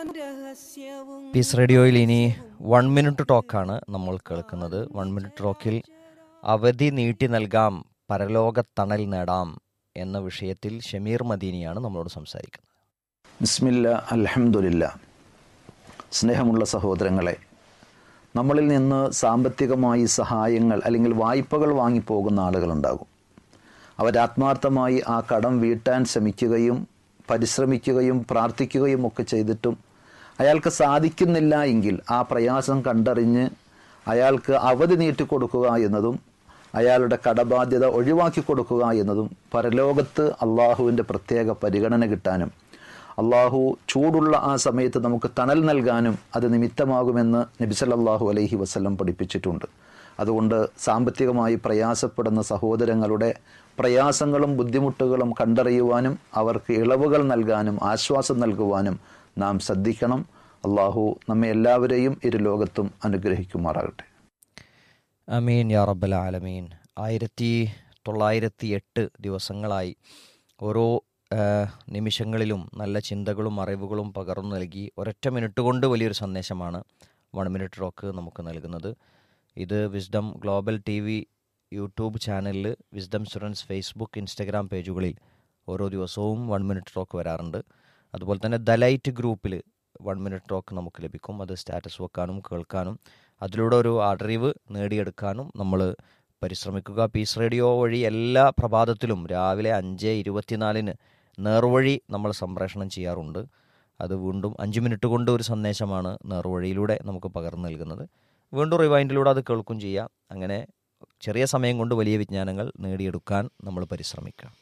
piece റേഡിയോയിൽ ഇനി one minute ടോക്കാണ് നമ്മൾ കേൾക്കുന്നത് വൺ മിനിറ്റ് ടോക്കിൽ അവധി നീട്ടി നൽകാം പരലോക തണൽ നേടാം എന്ന വിഷയത്തിൽ ഷമീർ മദീനിയാണ് നമ്മളോട് സംസാരിക്കുന്നത് ബിസ്മില്ല അൽഹംദുലില്ല സ്നേഹമുള്ള സഹോദരങ്ങളെ നമ്മളിൽ നിന്ന് സാമ്പത്തികമായി സഹായങ്ങൾ അല്ലെങ്കിൽ വായ്പകൾ വാങ്ങിപ്പോകുന്ന ആളുകളുണ്ടാകും അവരാത്മാർത്ഥമായി ആ കടം വീട്ടാൻ ശ്രമിക്കുകയും പരിശ്രമിക്കുകയും പ്രാർത്ഥിക്കുകയും ഒക്കെ ചെയ്തിട്ടും അയാൾക്ക് സാധിക്കുന്നില്ല എങ്കിൽ ആ പ്രയാസം കണ്ടറിഞ്ഞ് അയാൾക്ക് അവധി നീട്ടിക്കൊടുക്കുക എന്നതും അയാളുടെ കടബാധ്യത ഒഴിവാക്കി കൊടുക്കുക എന്നതും പരലോകത്ത് അള്ളാഹുവിൻ്റെ പ്രത്യേക പരിഗണന കിട്ടാനും അള്ളാഹു ചൂടുള്ള ആ സമയത്ത് നമുക്ക് തണൽ നൽകാനും അത് നിമിത്തമാകുമെന്ന് നബി സല്ലല്ലാഹു അലൈഹി വസല്ലം പഠിപ്പിച്ചിട്ടുണ്ട് അതുകൊണ്ട് സാമ്പത്തികമായി പ്രയാസപ്പെടുന്ന സഹോദരങ്ങളുടെ പ്രയാസങ്ങളും ബുദ്ധിമുട്ടുകളും കണ്ടറിയുവാനും അവർക്ക് ഇളവുകൾ നൽകാനും ആശ്വാസം നൽകുവാനും നാം ശ്രദ്ധിക്കണം അള്ളാഹു നമ്മെ എല്ലാവരെയും ഇരു ലോകത്തും അനുഗ്രഹിക്കുമാറാകട്ടെ അമീൻ യാ റബ്ബൽ ആലമീൻ ആയിരത്തി തൊള്ളായിരത്തി എട്ട് ദിവസങ്ങളായി ഓരോ ആ, നിമിഷങ്ങളിലും നല്ല ചിന്തകളും അറിവുകളും പകർന്നു നൽകി ഒരൊറ്റ മിനിറ്റ് കൊണ്ട് വലിയൊരു സന്ദേശമാണ് വൺ മിനിറ്റ് റോക്ക് നമുക്ക് നൽകുന്നത് ഇത് wisdom global T V YouTube ചാനലിൽ വിസ്ഡം സ്റ്റുഡൻസ് ഫേസ്ബുക്ക് ഇൻസ്റ്റഗ്രാം പേജുകളിൽ ഓരോ ദിവസവും വൺ മിനിറ്റ് ടോക്ക് വരാറുണ്ട് അതുപോലെ തന്നെ ദലൈറ്റ് ഗ്രൂപ്പിൽ വൺ മിനിറ്റ് ടോക്ക് നമുക്ക് ലഭിക്കും അത് സ്റ്റാറ്റസ് വെക്കാനും കേൾക്കാനും അതിലൂടെ ഒരു അറിവ് നേടിയെടുക്കാനും നമ്മൾ പരിശ്രമിക്കുക പീസ് റേഡിയോ വഴി എല്ലാ പ്രഭാതത്തിലും രാവിലെ അഞ്ച് ഇരുപത്തിനാലിന് നേർവഴി നമ്മൾ സംപ്രേഷണം ചെയ്യാറുണ്ട് അത് വീണ്ടും അഞ്ച് മിനിറ്റ് കൊണ്ട് ഒരു സന്ദേശമാണ് നേർവഴിയിലൂടെ നമുക്ക് പകർന്നു നൽകുന്നത് വീണ്ടും റിവൈൻഡിലൂടെ അത് കേൾക്കും ചെയ്യാം അങ്ങനെ ചെറിയ സമയം കൊണ്ട് വലിയ വിജ്ഞാനങ്ങൾ നേടിയെടുക്കാൻ നമ്മൾ പരിശ്രമിക്കുക